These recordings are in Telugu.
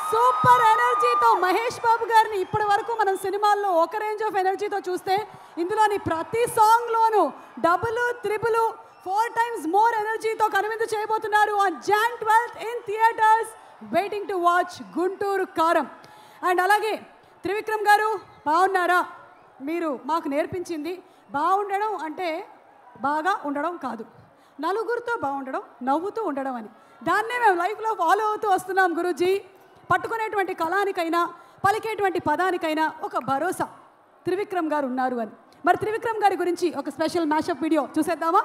సూపర్ ఎనర్జీతో మహేష్ బాబు గారిని ఇప్పటి వరకు మనం సినిమాల్లో ఒక రేంజ్ ఆఫ్ ఎనర్జీతో చూస్తే ఇందులోని ప్రతి సాంగ్లోనూ double triple four times more ఎనర్జీతో కనువిందు చేయబోతున్నారు on Jan twelfth in theatres waiting to watch Guntur Kaaram and అలాగే త్రివిక్రమ్ గారు బాగున్నారా మీరు మాకు నేర్పించింది బాగుండడం అంటే బాగా ఉండడం కాదు నలుగురితో బాగుండడం నవ్వుతూ ఉండడం అని దాన్నే మేము లైఫ్లో ఫాలో అవుతూ వస్తున్నాం గురూజీ పట్టుకునేటువంటి కళానికైనా పలికేటువంటి పదానికైనా ఒక భరోసా త్రివిక్రమ్ గారు ఉన్నారు అని మరి త్రివిక్రమ్ గారి గురించి ఒక స్పెషల్ మ్యాషప్ వీడియో చూసేద్దామా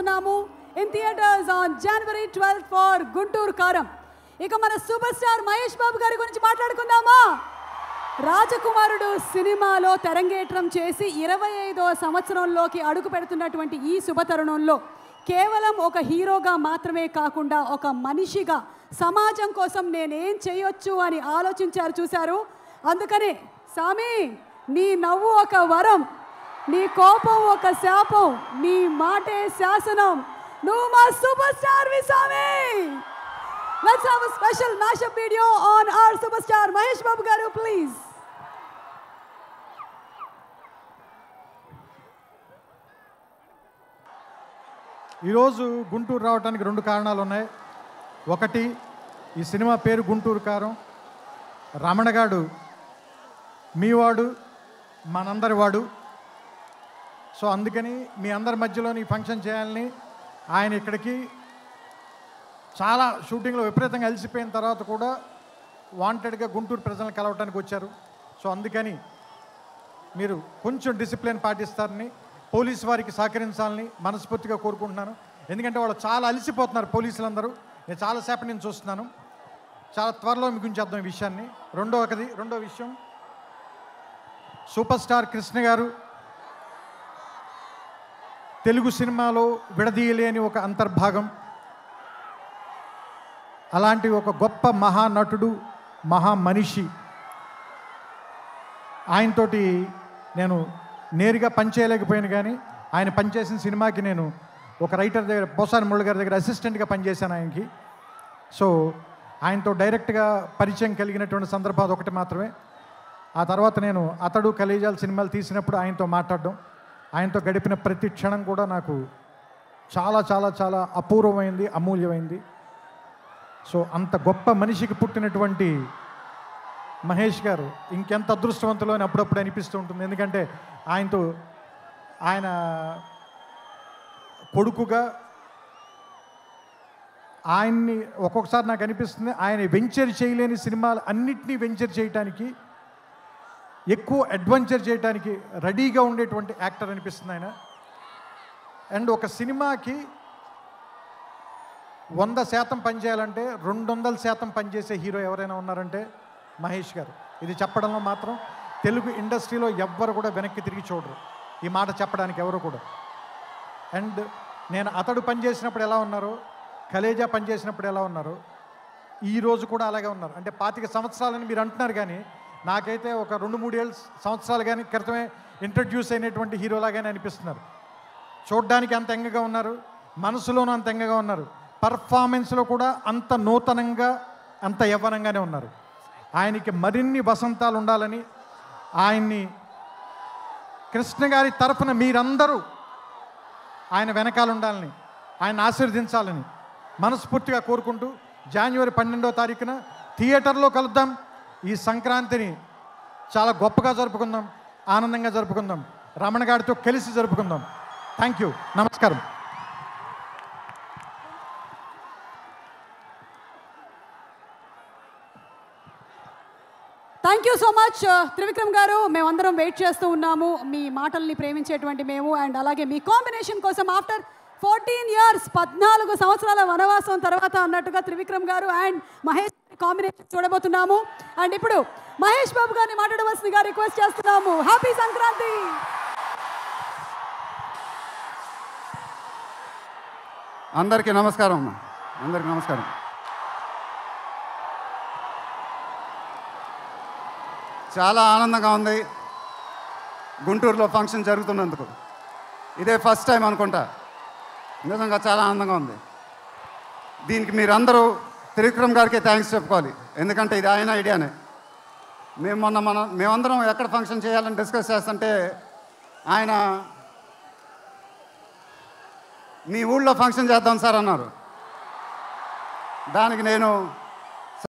చేయబోతున్నాము in theatres on January twelfth for Guntur Kaaram ఇక మన సూపర్ స్టార్ మహేష్ బాబు గారి గురించి మాట్లాడుకుందామా రాజకుమారుడు సినిమాలో తెరంగేట్రం చేసి ఇరవై ఐదో సంవత్సరంలోకి అడుగు పెడుతున్నటువంటి ఈ శుభతరుణంలో కేవలం ఒక హీరోగా మాత్రమే కాకుండా ఒక మనిషిగా సమాజం కోసం నేనేం చేయొచ్చు అని ఆలోచించారు చూశారు అందుకనే సామి నీ నవ్వు ఒక వరం నీ కోపం ఒక శాపం నీ మాటే శాసనం నువ్వు మా సూపర్ స్టార్ వి సామి Let's have a special mashup video on our superstar Mahesh Babu Garu, please. ఈరోజు గుంటూరు రావడానికి రెండు కారణాలు ఉన్నాయి ఒకటి ఈ సినిమా పేరు గుంటూరు కారం రమణగాడు మీవాడు మనందరి వాడు సో అందుకని మీ అందరి మధ్యలోని ఈ ఫంక్షన్ చేయాలని ఆయన ఇక్కడికి చాలా షూటింగ్లో విపరీతంగా అలసిపోయిన తర్వాత కూడా వాంటెడ్గా గుంటూరు ప్రజలను కలవటానికి వచ్చారు సో అందుకని మీరు కొంచెం డిసిప్లిన్ పాటిస్తారని పోలీస్ వారికి సహకరించాలని మనస్ఫూర్తిగా కోరుకుంటున్నాను ఎందుకంటే వాళ్ళు చాలా అలసిపోతున్నారు పోలీసులందరూ నేను చాలాసేపటి నుంచి చూస్తున్నాను చాలా త్వరలో మీకు చేద్దాం ఈ విషయాన్ని రెండో ఒకది రెండో విషయం సూపర్ స్టార్ కృష్ణ గారు తెలుగు సినిమాలో విడదీయలేని ఒక అంతర్భాగం అలాంటి ఒక గొప్ప మహానటుడు మహా మనిషి ఆయనతోటి నేను నేరుగా పనిచేయలేకపోయాను కానీ ఆయన పనిచేసిన సినిమాకి నేను ఒక రైటర్ దగ్గర పోసాని మురళి గారి దగ్గర అసిస్టెంట్గా పనిచేశాను ఆయనకి సో ఆయనతో డైరెక్ట్గా పరిచయం కలిగినటువంటి సందర్భం ఒకటి మాత్రమే ఆ తర్వాత నేను అతడు కలేజాల్ సినిమాలు తీసినప్పుడు ఆయనతో మాట్లాడడం ఆయనతో గడిపిన ప్రతి క్షణం కూడా నాకు చాలా చాలా చాలా అపూర్వమైంది అమూల్యమైంది సో అంత గొప్ప మనిషికి పుట్టినటువంటి మహేష్ గారు ఇంకెంత అదృష్టవంతులు అని అప్పుడప్పుడు అనిపిస్తూ ఉంటుంది ఎందుకంటే ఆయనతో ఆయన కొడుకుగా ఆయన్ని ఒక్కొక్కసారి నాకు అనిపిస్తుంది ఆయన వెంచర్ చేయలేని సినిమాలు అన్నిటినీ వెంచర్ చేయటానికి ఎక్కువ అడ్వెంచర్ చేయడానికి రెడీగా ఉండేటువంటి యాక్టర్ అనిపిస్తుంది ఆయన అండ్ ఒక సినిమాకి వంద శాతం పనిచేయాలంటే రెండు వందల శాతం పనిచేసే హీరో ఎవరైనా ఉన్నారంటే మహేష్ గారు ఇది చెప్పడంలో మాత్రం తెలుగు ఇండస్ట్రీలో ఎవ్వరు కూడా వెనక్కి తిరిగి చూడరు ఈ మాట చెప్పడానికి ఎవరు కూడా అండ్ నేను అతడు పనిచేసినప్పుడు ఎలా ఉన్నారో కలేజా పనిచేసినప్పుడు ఎలా ఉన్నారో ఈ రోజు కూడా అలాగే ఉన్నారు అంటే పాతిక సంవత్సరాలని మీరు అంటున్నారు కానీ నాకైతే ఒక రెండు మూడు ఏళ్ళు సంవత్సరాలు కానీ క్రితమే ఇంట్రడ్యూస్ అయినటువంటి హీరోలాగానే అనిపిస్తున్నారు చూడ్డానికి అంత ఎంగగా ఉన్నారు మనసులోనూ అంత ఎంగగా ఉన్నారు పర్ఫార్మెన్స్లో కూడా అంత నూతనంగా అంత యవ్వనంగానే ఉన్నారు ఆయనకి మరిన్ని వసంతాలు ఉండాలని ఆయన్ని కృష్ణ గారి తరఫున మీరందరూ ఆయన వెనకాల ఉండాలని ఆయన ఆశీర్వదించాలని మనస్ఫూర్తిగా కోరుకుంటూ జనవరి పన్నెండో తారీఖున థియేటర్లో కలుద్దాం ఈ సంక్రాంతిని చాలా గొప్పగా జరుపుకుందాం ఆనందంగా జరుపుకుందాం రమణ గారితో కలిసి జరుపుకుందాం థ్యాంక్ యూ నమస్కారం thank you so much Trivikram garu మేమందరం వెయిట్ చేస్తూ ఉన్నాము మీ మాటల్ని ప్రేమించేటువంటి మేము అండ్ అలాగే మీ కాంబినేషన్ కోసం ఆఫ్టర్ ఫోర్టీన్ ఇయర్స్ పద్నాలుగు సంవత్సరాల వనవాసం తర్వాత అన్నట్టుగా త్రివిక్రమ్ గారు అండ్ మహేష్ కాంబినేషన్ చూడబోతున్నాము అండ్ ఇప్పుడు మహేష్ బాబు గారిని మాట్లాడవలసిందిగా రిక్వెస్ట్ చేస్తున్నాము హ్యాపీ సంక్రాంతి అందరికీ నమస్కారం అమ్మా అందరికీ నమస్కారం చాలా ఆనందంగా ఉంది గుంటూరులో ఫంక్షన్ జరుగుతున్నందుకు ఇదే ఫస్ట్ టైం అనుకుంటా నిజంగా చాలా ఆనందంగా ఉంది దీనికి మీరందరూ త్రివిక్రమ్ గారికి థ్యాంక్స్ చెప్పుకోవాలి ఎందుకంటే ఇది ఆయన ఐడియానే మేము మొన్న మన మేమందరం ఎక్కడ ఫంక్షన్ చేయాలని డిస్కస్ చేస్తుంటే ఆయన మీ ఊళ్ళో ఫంక్షన్ చేద్దాం సార్ అన్నారు దానికి నేను